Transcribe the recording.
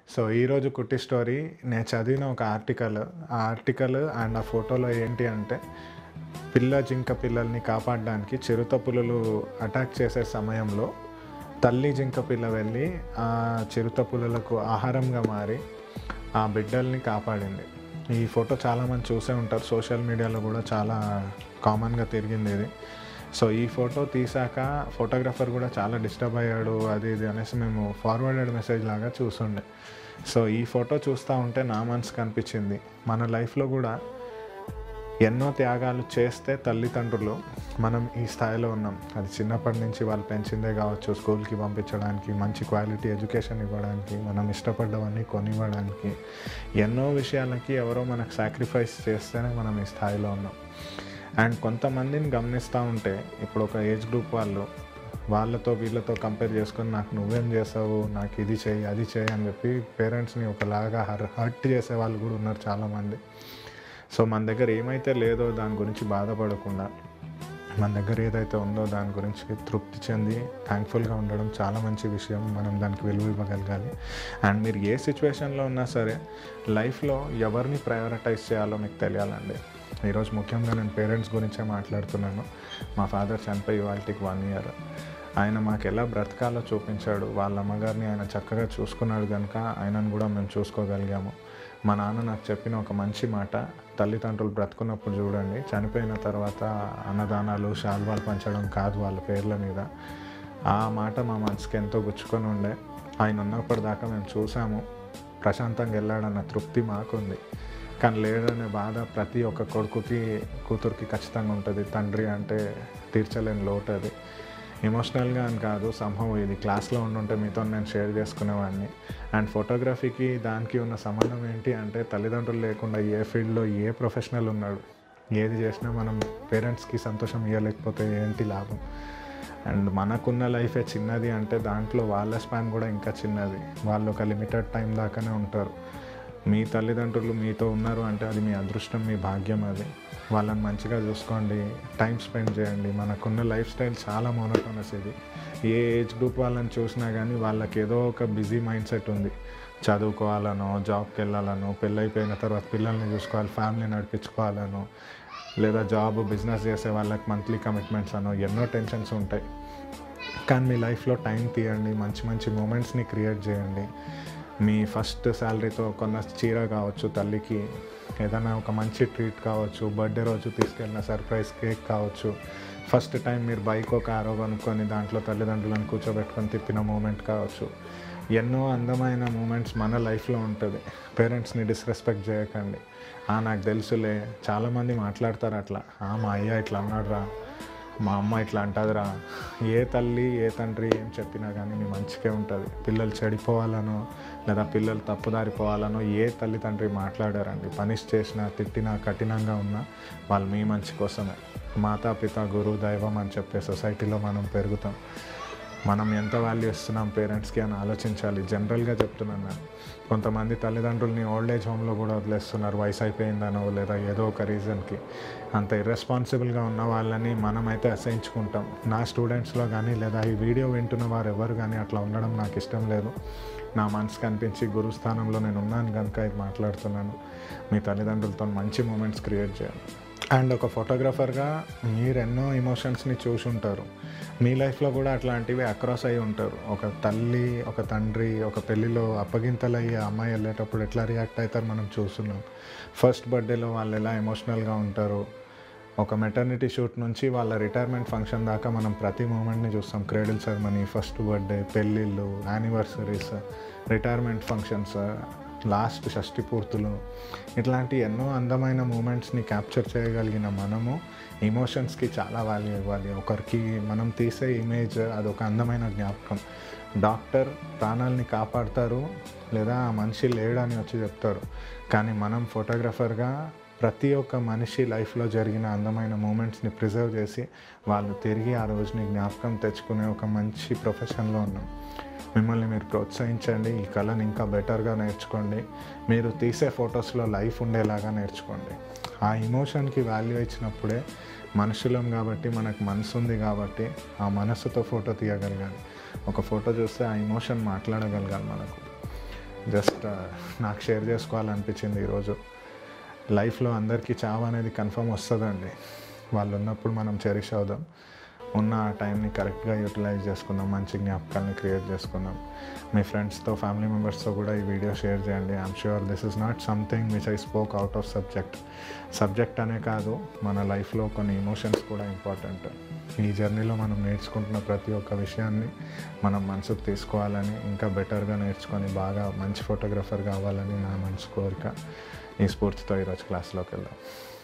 so ఈరోజు కుట్టి story నేను చదివిన ఒక ఆర్టికల్ ఆ ఆర్టికల్ అండ్ ఆ ఫోటోలో ఏంటి అంటే పిల్ల జింక పిల్లల్ని కాపాడడానికి చిరుత పులులు అటాక్ చేసే సమయంలో తల్లి జింక పిల్ల వెళ్ళి ఆ చిరుత పులులకు ఆహారంగా మారి ఆ బిడ్డల్ని కాపాడింది ఈ ఫోటో చాలామంది చూసే ఉంటారు సోషల్ మీడియాలో కూడా చాలా కామన్గా తిరిగింది ఇది సో ఈ ఫోటో తీసాక ఫోటోగ్రాఫర్ కూడా చాలా డిస్టర్బ్ అయ్యాడు అది ఇది అనేసి మేము ఫార్వర్డెడ్ మెసేజ్ లాగా చూస్తుండే సో ఈ ఫోటో చూస్తూ ఉంటే నా మనసు కనిపించింది మన లైఫ్లో కూడా ఎన్నో త్యాగాలు చేస్తే తల్లిదండ్రులు మనం ఈ స్థాయిలో ఉన్నాం అది చిన్నప్పటి నుంచి వాళ్ళు పెంచిందే కావచ్చు స్కూల్కి పంపించడానికి మంచి క్వాలిటీ ఎడ్యుకేషన్ ఇవ్వడానికి మనం ఇష్టపడ్డవన్నీ కొనివ్వడానికి ఎన్నో విషయాలకి ఎవరో మనకు సాక్రిఫైస్ చేస్తేనే మనం ఈ స్థాయిలో ఉన్నాం అండ్ కొంతమందిని గమనిస్తూ ఉంటే ఇప్పుడు ఒక ఏజ్ గ్రూప్ వాళ్ళు వాళ్ళతో వీళ్ళతో కంపేర్ చేసుకొని నాకు నువ్వేం చేసావు నాకు ఇది చేయి అది చేయి అని చెప్పి పేరెంట్స్ని ఒకలాగా హర్ హర్ట్ చేసే వాళ్ళు కూడా ఉన్నారు చాలామంది సో మన దగ్గర ఏమైతే లేదో దాని గురించి బాధపడకుండా మన దగ్గర ఏదైతే ఉందో దాని గురించి తృప్తి చెంది థ్యాంక్ఫుల్గా ఉండడం చాలా మంచి విషయం మనం దానికి విలువ ఇవ్వగలగాలి అండ్ మీరు ఏ సిచ్యువేషన్లో ఉన్నా సరే లైఫ్లో ఎవరిని ప్రయారిటైజ్ చేయాలో మీకు తెలియాలండి ఈరోజు ముఖ్యంగా నేను పేరెంట్స్ గురించే మాట్లాడుతున్నాను మా ఫాదర్ చనిపోయి వాళ్ళకి వన్ ఇయర్ ఆయన మాకు ఎలా బ్రతకాలో చూపించాడు వాళ్ళ అమ్మగారిని ఆయన చక్కగా చూసుకున్నాడు కనుక ఆయనను కూడా మేము చూసుకోగలిగాము మా నాన్న నాకు చెప్పిన ఒక మంచి మాట తల్లిదండ్రులు బ్రతుకున్నప్పుడు చూడండి చనిపోయిన తర్వాత అన్నదానాలు శాల్వాలు పంచడం కాదు వాళ్ళ పేర్ల మీద ఆ మాట మా మనసుకి ఎంతో గుచ్చుకొని ఉండే ఆయన ఉన్నప్పటిదాకా మేము చూసాము ప్రశాంతంగా వెళ్ళాడన్న తృప్తి మాకుంది కానీ లేడనే బాధ ప్రతి ఒక్క కొడుకుకి కూతురికి ఖచ్చితంగా ఉంటుంది తండ్రి అంటే తీర్చలేని లోటు అది ఎమోషనల్గా అని కాదు సంభవం ఇది క్లాస్లో ఉండుంటే మీతో నేను షేర్ చేసుకునేవాడిని అండ్ ఫోటోగ్రఫీకి దానికి ఉన్న సంబంధం ఏంటి అంటే తల్లిదండ్రులు లేకుండా ఏ ఫీల్డ్లో ఏ ప్రొఫెషనల్ ఉన్నాడు ఏది చేసినా మనం పేరెంట్స్కి సంతోషం ఇవ్వలేకపోతే ఏంటి లాభం అండ్ మనకున్న లైఫే చిన్నది అంటే దాంట్లో వాళ్ళ స్పాన్ కూడా ఇంకా చిన్నది వాళ్ళు ఒక లిమిటెడ్ టైం దాకానే ఉంటారు మీ తల్లిదండ్రులు మీతో ఉన్నారు అంటే అది మీ అదృష్టం మీ భాగ్యం అది వాళ్ళని మంచిగా చూసుకోండి టైం స్పెండ్ చేయండి మనకున్న లైఫ్ స్టైల్ చాలా మోనోటోనస్ ఇది ఏ ఏజ్ గ్రూప్ వాళ్ళని చూసినా కానీ వాళ్ళకి ఏదో ఒక బిజీ మైండ్ సెట్ ఉంది చదువుకోవాలనో జాబ్కి వెళ్ళాలనో పెళ్ళైపోయిన తర్వాత పిల్లల్ని చూసుకోవాలి ఫ్యామిలీ నడిపించుకోవాలనో లేదా జాబ్ బిజినెస్ చేసే వాళ్ళకి మంత్లీ కమిట్మెంట్స్ అనో ఎన్నో టెన్షన్స్ ఉంటాయి కానీ మీ లైఫ్లో టైం తీయండి మంచి మంచి మూమెంట్స్ని క్రియేట్ చేయండి మీ ఫస్ట్ శాలరీతో కొన్న చీర కావచ్చు తల్లికి ఏదైనా ఒక మంచి ట్రీట్ కావచ్చు బర్త్డే రోజు తీసుకెళ్ళిన సర్ప్రైజ్ కేక్ కావచ్చు ఫస్ట్ టైం మీరు బైక్ ఒక ఆరో కొనుక్కొని దాంట్లో తల్లిదండ్రులను కూర్చోబెట్టుకొని తిప్పిన మూమెంట్ కావచ్చు ఎన్నో అందమైన మూమెంట్స్ మన లైఫ్లో ఉంటుంది పేరెంట్స్ని డిస్రెస్పెక్ట్ చేయకండి "ఆ, నాకు తెలుసులే చాలామంది మాట్లాడతారు అట్లా "ఆ, మా అయ్య ఇట్లా అన్నాడురా మా అమ్మ ఇట్లా అంటుందిరా ఏ తల్లి ఏ తండ్రి ఏం చెప్పినా కానీ మీ మంచిగా ఉంటుంది పిల్లలు చెడిపోవాలనో లేదా పిల్లలు తప్పుదారిపోవాలనో ఏ తల్లి తండ్రి మాట్లాడారండి పనిష్ చేసినా తిట్టినా కఠినంగా ఉన్నా వాళ్ళు మీ మంచి కోసమే మాతా పిత గురువు దైవం అని చెప్పే సొసైటీలో మనం పెరుగుతాం మనం ఎంత వాల్యూ ఇస్తున్నాం పేరెంట్స్కి అని ఆలోచించాలి జనరల్గా చెప్తున్నాను నేను కొంతమంది తల్లిదండ్రుల్ని ఓల్డ్ ఏజ్ హోమ్లో కూడా వదిలేస్తున్నారు వయసు అయిపోయిందనో లేదా ఏదో ఒక రీజన్కి అంత ఇర్రెస్పాన్సిబుల్గా ఉన్న వాళ్ళని మనమైతే అసహించుకుంటాం నా స్టూడెంట్స్లో కానీ లేదా ఈ వీడియో వింటున్న వారు ఎవరు కానీ అట్లా ఉండడం నాకు ఇష్టం లేదు నా మనసు కనిపించి గురుస్థానంలో నేను ఉన్నాను కనుక ఇది మాట్లాడుతున్నాను మీ తల్లిదండ్రులతో మంచి మూమెంట్స్ క్రియేట్ చేయాలి అండ్ ఒక ఫోటోగ్రాఫర్గా మీరు ఎన్నో ఎమోషన్స్ని చూసి ఉంటారు మీ లైఫ్లో కూడా అట్లాంటివి అక్రాస్ అయి ఉంటారు ఒక తల్లి ఒక తండ్రి ఒక పెళ్ళిలో అప్పగింతలు అయ్యి ఆ అమ్మాయి వెళ్ళేటప్పుడు ఎట్లా రియాక్ట్ అవుతారు మనం చూస్తున్నాం ఫస్ట్ బర్త్డేలో వాళ్ళు ఎలా ఎమోషనల్గా ఉంటారు ఒక మెటర్నిటీ షూట్ నుంచి వాళ్ళ రిటైర్మెంట్ ఫంక్షన్ దాకా మనం ప్రతి మూమెంట్ని చూస్తాం క్రేడిల్ సెరమనీ ఫస్ట్ బర్త్డే పెళ్ళిళ్ళు యానివర్సరీస్ రిటైర్మెంట్ ఫంక్షన్స్ లాస్ట్ షష్టి పూర్తులు ఇట్లాంటి ఎన్నో అందమైన మూమెంట్స్ని క్యాప్చర్ చేయగలిగిన మనము ఎమోషన్స్కి చాలా వాల్యూ ఇవ్వాలి ఒకరికి మనం తీసే ఇమేజ్ అది ఒక అందమైన జ్ఞాపకం డాక్టర్ ప్రాణాలని కాపాడతారు లేదా ఆ మనిషి లేడని వచ్చి చెప్తారు కానీ మనం ఫోటోగ్రఫర్గా ప్రతి ఒక్క మనిషి లైఫ్లో జరిగిన అందమైన మూమెంట్స్ని ప్రిజర్వ్ చేసి వాళ్ళు తిరిగి ఆ రోజుని జ్ఞాపకం తెచ్చుకునే ఒక మంచి ప్రొఫెషన్లో ఉన్నాం మిమ్మల్ని మీరు ప్రోత్సహించండి ఈ కళను ఇంకా బెటర్గా నేర్చుకోండి మీరు తీసే ఫొటోస్లో లైఫ్ ఉండేలాగా నేర్చుకోండి ఆ ఇమోషన్కి వాల్యూ ఇచ్చినప్పుడే మనుషులం కాబట్టి మనకు మనసు ఉంది కాబట్టి ఆ మనసుతో ఫోటో తీయగలగాలి ఒక ఫోటో చూస్తే ఆ ఇమోషన్ మాట్లాడగలగాలి మనకు జస్ట్ నాకు షేర్ చేసుకోవాలనిపించింది ఈరోజు లైఫ్లో అందరికీ చావు అనేది కన్ఫర్మ్ వస్తుందండి వాళ్ళు ఉన్నప్పుడు మనం చెరిష్ అవుదాం ఉన్న ఆ టైంని కరెక్ట్గా యూటిలైజ్ చేసుకుందాం మంచి జ్ఞాపకాలని క్రియేట్ చేసుకుందాం మీ ఫ్రెండ్స్తో ఫ్యామిలీ మెంబర్స్తో కూడా ఈ వీడియో షేర్ చేయండి I'm sure this is not something which I spoke out of subject subject అనే కాదు మన లైఫ్లో కొన్ని ఎమోషన్స్ కూడా ఇంపార్టెంట్ ఈ జర్నీలో మనం నేర్చుకుంటున్న ప్రతి ఒక్క విషయాన్ని మనం మనసుకు తీసుకోవాలని ఇంకా బెటర్గా నేర్చుకొని బాగా మంచి ఫోటోగ్రఫర్ కావాలని నా మనసు కోరిక ఈ స్ఫూర్తితో ఈరోజు క్లాస్లోకి వెళ్దాం